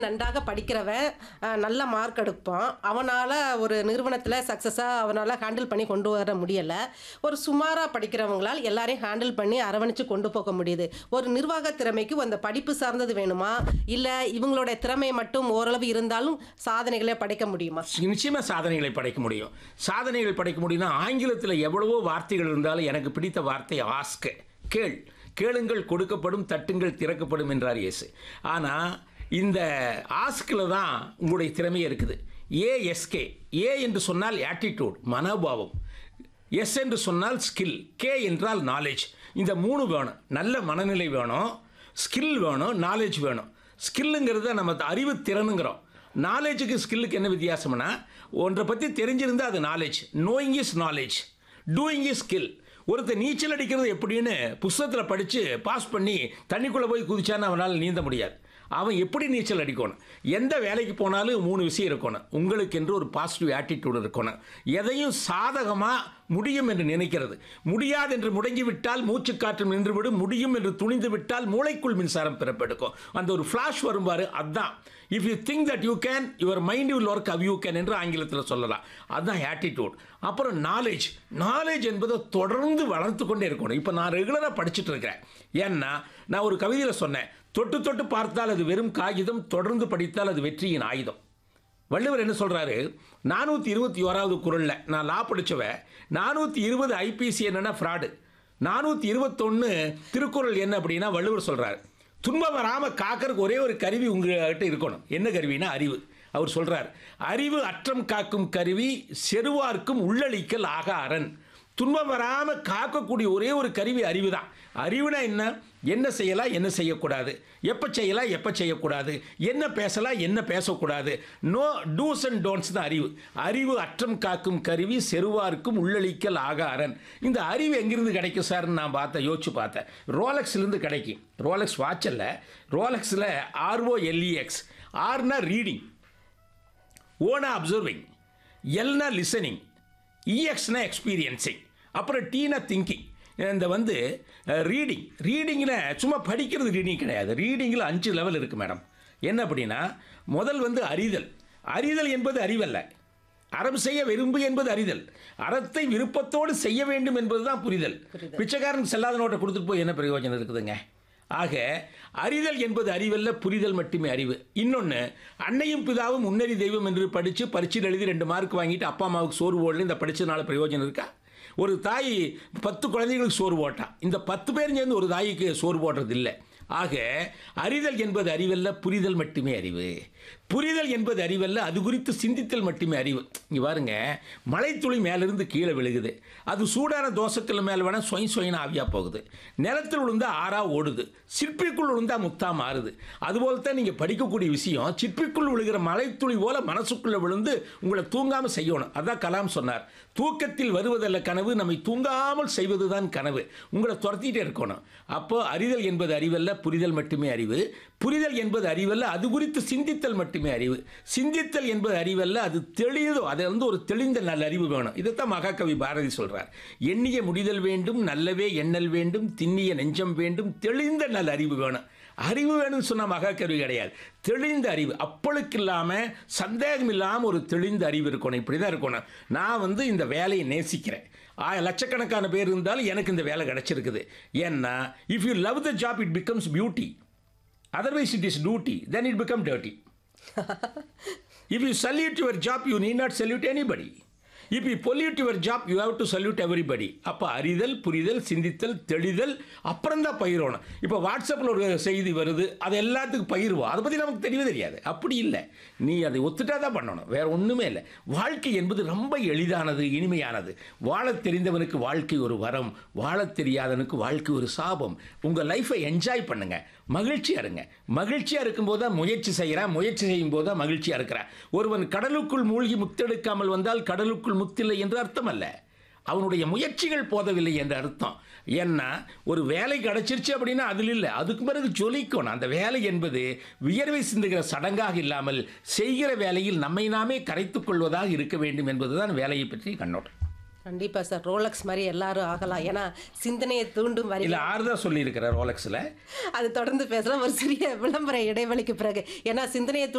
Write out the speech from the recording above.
நன்றாக படிக்கிறவன் அஹ், நல்ல மார்க் எடுப்பான் அவனால் ஒரு நிறுவனத்தில் சக்ஸஸாக அவனால் ஹேண்டில் பண்ணி கொண்டு வர முடியலை ஒரு சுமாராக படிக்கிறவங்களால் எல்லாரையும் ஹேண்டில் பண்ணி அரவணைச்சு கொண்டு போக முடியுது ஒரு நிர்வாக திறமைக்கு அந்த படிப்பு சார்ந்தது வேணுமா இல்லை இவங்களுடைய திறமை மட்டும் ஓரளவு இருந்தாலும் சாதனைகளை படைக்க முடியுமா நிச்சயமாக சாதனைகளை படைக்க முடியும் சாதனைகள் படைக்க முடியும்னா ஆங்கிலத்தில் எவ்வளவோ வார்த்தைகள் இருந்தாலும் எனக்கு பிடித்த வார்த்தை ஆஸ்க் கேள் கேளுங்கள் கொடுக்கப்படும் தட்டுங்கள் திறக்கப்படும் என்றார் இயேசு ஆனால் இந்த ஆஸ்கில் தான் உங்களுடைய திறமை இருக்குது ஏஎஸ்கே ஏ என்று சொன்னால் ஆட்டிடியூட் மனோபாவம் எஸ் என்று சொன்னால் ஸ்கில் கே என்றால் நாலேஜ் இந்த மூணு வேணும் நல்ல மனநிலை வேணும் ஸ்கில் வேணும் நாலேஜ் வேணும் ஸ்கில்லுங்கிறத நம்ம அறிவு திறனுங்கிறோம் நாலேஜுக்கு ஸ்கில்லுக்கு என்ன வித்தியாசம்னா ஒன்றை பற்றி தெரிஞ்சிருந்தா அது knowledge knowing is knowledge doing is skill ஒருத்தர் நீச்சல் அடிக்கிறது எப்படின்னு புஸ்தகத்தில் படித்து பாஸ் பண்ணி தண்ணிக்குள்ளே போய் குதிச்சான்னு அவனால் நீந்த முடியாது அவன் எப்படி நீச்சல் அடிக்கணும் எந்த வேலைக்கு போனாலும் மூணு விஷயம் இருக்கணும் உங்களுக்கு என்று ஒரு பாசிட்டிவ் ஆட்டிடியூட் இருக்கணும் எதையும் சாதகமாக முடியும் என்று நினைக்கிறது முடியாது என்று முடங்கி விட்டால் மூச்சு காற்று நின்றுவிடும் முடியும் என்று துணிந்து விட்டால் மூளைக்குள் மின்சாரம் பிறப்பெடுக்கும் அந்த ஒரு ஃப்ளாஷ் வரும்பாரு அதுதான் if you think that you can your mind will work அவ் யூ கேன் என்று ஆங்கிலத்தில் சொல்லலாம் அதுதான் ஆட்டிடியூட் அப்புறம் நாலேஜ் நாலேஜ் என்பதை தொடர்ந்து வளர்த்து கொண்டே இருக்கணும் இப்போ நான் ரெகுலராக படிச்சுட்டு இருக்கிறேன் ஏன்னா நான் ஒரு கவிதையில் சொன்னேன் தொட்டு தொட்டு பார்த்தால் அது வெறும் காகிதம் தொடர்ந்து படித்தால் அது வெற்றியின் ஆயுதம் வள்ளுவர் என்ன சொல்கிறாரு நானூற்றி இருபத்தி ஓராவது குரலில் நான் லா படித்தவன் நானூற்றி இருபது ஐபிசி என்னென்னா ஃப்ராடு நானூற்றி இருபத்தொன்று திருக்குறள் என்ன அப்படின்னா வள்ளுவர் சொல்கிறார் துன்பம் வராமல் காக்கறதுக்கு ஒரே ஒரு கருவி உங்கள்கிட்ட இருக்கணும் என்ன கருவினா அறிவு அவர் சொல்கிறார் அறிவு அற்றம் காக்கும் கருவி செருவார்க்கும் உள்ளளிக்கல் ஆக அரண் துன்பம் வராமல் காக்கக்கூடிய ஒரே ஒரு கருவி அறிவு தான் அறிவுனா என்ன என்ன செய்யலாம் என்ன செய்யக்கூடாது எப்போ செய்யலாம் எப்போ செய்யக்கூடாது என்ன பேசலாம் என்ன பேசக்கூடாது நோ டூஸ் அண்ட் டோன்ட்ஸ் தான் அறிவு அறிவு அற்றம் காக்கும் கருவி செருவார்க்கும் உள்ளளிக்கல் ஆக அரண் இந்த அறிவு எங்கிருந்து கிடைக்கும் சார்னு நான் பார்த்தேன் யோசிச்சு பார்த்தேன் ரோலக்ஸ்லேருந்து கிடைக்கும் ரோலக்ஸ் வாட்சில் ரோலக்ஸில் ஆர்ஓஎல்இஎக்ஸ் ஆர்னா ரீடிங் ஓனா அப்சர்விங் எல்னா லிசனிங் இஎக்ஸ்னா எக்ஸ்பீரியன்சிங் அப்புறம் டீனா திங்கிங் இந்த வந்து ரீடிங் ரீடிங்கில் சும்மா படிக்கிறது ரீடிங் கிடையாது ரீடிங்கில் அஞ்சு லெவல் இருக்குது மேடம் என்ன அப்படின்னா முதல் வந்து அறிதல் அறிதல் என்பது அறிவல்ல அறம் செய்ய விரும்பு என்பது அறிதல் அறத்தை விருப்பத்தோடு செய்ய வேண்டும் என்பது தான் புரிதல் பிச்சைக்காரன் செல்லாத நோட்டை கொடுத்துட்டு போய் என்ன பிரயோஜனம் இருக்குதுங்க ஆக அறிதல் என்பது அறிவல்ல புரிதல் மட்டுமே அறிவு இன்னொன்று அன்னையும் பிதாவும் முன்னறி தெய்வம் என்று படித்து பரீட்சையில் எழுதி ரெண்டு மார்க் வாங்கிட்டு அப்பா அம்மாவுக்கு சோறு போடல இந்த படித்ததுனால பிரயோஜனம் இருக்கா ஒரு தாய் பத்து குழந்தைகளுக்கு சோறு போட்டா இந்த பத்து பேரும் சேர்ந்து ஒரு தாய்க்கு சோறு போடுறது இல்லை ஆக அறிதல் என்பது அறிவல்ல புரிதல் மட்டுமே அறிவு புரிதல் என்பது அறிவல்ல அது குறித்து சிந்தித்தல் மட்டுமே அறிவு இங்கே பாருங்க மழைத்துளி மேலிருந்து கீழே விழுகுது அது சூடான தோசத்தில் மேலே வேணால் சொய் சொயின்னு ஆவியாக போகுது நிலத்தில் விழுந்தா ஆறா ஓடுது சிற்பிக்குள் விழுந்தா முத்தா மாறுது அதுபோல் தான் நீங்கள் படிக்கக்கூடிய விஷயம் சிற்பிக்குள் விழுகிற மழைத்துளி போல மனசுக்குள்ளே விழுந்து உங்களை தூங்காமல் செய்யணும் அதான் கலாம் சொன்னார் தூக்கத்தில் வருவதல்ல கனவு நம்மை தூங்காமல் செய்வதுதான் கனவு உங்களை துரத்திட்டே இருக்கணும் அப்போ அறிதல் என்பது அறிவல்ல புரிதல் மட்டுமே அறிவு புரிதல் என்பது அறிவல்ல அது குறித்து சிந்தித்தல் மட்டுமே அறிவு சிந்தித்தல் என்பது அறிவல்ல அது தெளிதோ அது வந்து ஒரு தெளிந்த நல்ல அறிவு வேணும் இதைத்தான் மகாகவி பாரதி சொல்றார் எண்ணிய முடிதல் வேண்டும் நல்லவே எண்ணல் வேண்டும் திண்ணிய நெஞ்சம் வேண்டும் தெளிந்த நல்ல அறிவு வேணும் அறிவு வேணும்னு சொன்ன மகாகவி கிடையாது தெளிந்த அறிவு அப்பளுக்கு இல்லாமல் சந்தேகம் இல்லாமல் ஒரு தெளிந்த அறிவு இருக்கணும் இப்படி தான் இருக்கணும் நான் வந்து இந்த வேலையை நேசிக்கிறேன் ஆ, லட்சக்கணக்கான பேர் இருந்தாலும் எனக்கு இந்த வேலை கிடைச்சிருக்குது ஏன்னா if you love the job it becomes beauty otherwise it is duty then it become dirty If you salute your job, you need not salute anybody. If you pollute your job, you have to salute everybody. அப்போ அறிதல் புரிதல் சிந்தித்தல் தெளிதல் அப்புறம் தான் பயிரணும் இப்போ வாட்ஸ்அப்பில் ஒரு செய்தி வருது அது எல்லாத்துக்கும் பயிர்வோம் அதை பற்றி நமக்கு தெரியவே தெரியாது அப்படி இல்லை நீ அதை ஒத்துட்டா தான் பண்ணணும் வேற ஒன்றுமே இல்லை வாழ்க்கை என்பது ரொம்ப எளிதானது இனிமையானது வாழத் தெரிந்தவனுக்கு வாழ்க்கை ஒரு வரம் வாழத் தெரியாதவனுக்கு வாழ்க்கை ஒரு சாபம் உங்கள் லைஃப்பை என்ஜாய் பண்ணுங்க மகிழ்ச்சியாக இருங்க மகிழ்ச்சியாக இருக்கும்போது தான் முயற்சி செய்கிறான் முயற்சி செய்யும் போது தான் மகிழ்ச்சியாக இருக்கிறான் ஒருவன் கடலுக்குள் மூழ்கி முத்தெடுக்காமல் வந்தால் கடலுக்குள் முத்தில்லை என்று அர்த்தம் அல்ல அவனுடைய முயற்சிகள் போதவில்லை என்ற அர்த்தம் ஏன்னா ஒரு வேலை கிடைச்சிருச்சு அப்படின்னா அதில் இல்லை அதுக்கு பிறகு ஜொலிக்கணும் அந்த வேலை என்பது வியர்வை சிந்துகிற சடங்காக இல்லாமல் செய்கிற வேலையில் நம்மை நாமே கரைத்துக் கொள்வதாக இருக்க வேண்டும் என்பதுதான் வேலையை பற்றி கண்ணோட்டம் கண்டிப்பா சார் ரோலக்ஸ் மாதிரி எல்லாரும் ஆகலாம் ஏன்னா சிந்தனையை தூண்டும் வரி இல்லை ஆறுதான் சொல்லியிருக்கிறார் ரோலக்ஸில் அது தொடர்ந்து பேசலாம் ஒரு சிறிய விளம்பர இடைவெளிக்கு பிறகு ஏன்னா சிந்தனையை